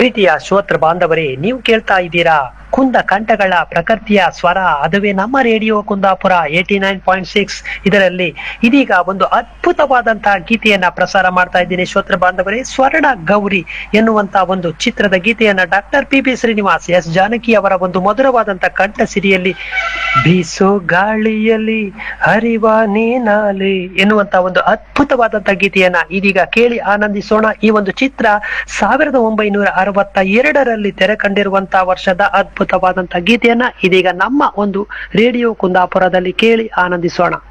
ಪ್ರೀತಿಯ ಶ್ರೋತೃ ಬಾಂಧವರೇ ನೀವು ಕೇಳ್ತಾ ಇದ್ದೀರಾ ಕುಂದ ಕಂಠಗಳ ಪ್ರಕೃತಿಯ ಸ್ವರ ಅದುವೇ ನಮ್ಮ radio Kundapura eighty nine point six ಇದರಲ್ಲಿ ಇದೀಗ ಒಂದು ಅದ್ಭುತವಾದಂತಹ ಗೀತೆಯನ್ನ ಪ್ರಸಾರ ಮಾಡ್ತಾ ಇದ್ದೀನಿ ಶ್ರೋತೃ ಬಾಂಧವರೇ ಸ್ವರ್ಣ ಗೌರಿ ಎನ್ನುವಂತ ಒಂದು ಚಿತ್ರದ ಗೀತೆಯನ್ನ doctor P B Srinivas S Janaki ಅವರ ಒಂದು ಮಧುರವಾದಂತ ಕಂಠ ಸಿರಿಯಲ್ಲಿ ಬೀಸೋ ಗಾಳಿಯಲ್ಲಿ ಹರಿವ ನೀನಾಲೆ ಎನ್ನುವಂತ ಒಂದು ಅದ್ಭುತವಾದಂತ ಗೀತೆಯನ್ನ ಇದೀಗ ಕೇಳಿ ಆನಂದಿಸೋಣ ಈ ಒಂದು ಚಿತ್ರ ಸಾವಿರದ ಒಂಬೈನೂರ ಅರವತ್ತ ಎರಡರಲ್ಲಿ ತೆರೆ ಕಂಡಿರುವಂತಹ ವರ್ಷದ ಅದ್ಭುತವಾದಂತ ಗೀತೆಯನ್ನ ಇದೀಗ ನಮ್ಮ ಒಂದು ರೇಡಿಯೋ ಕುಂದಾಪುರದಲ್ಲಿ ಕೇಳಿ ಆನಂದಿಸೋಣ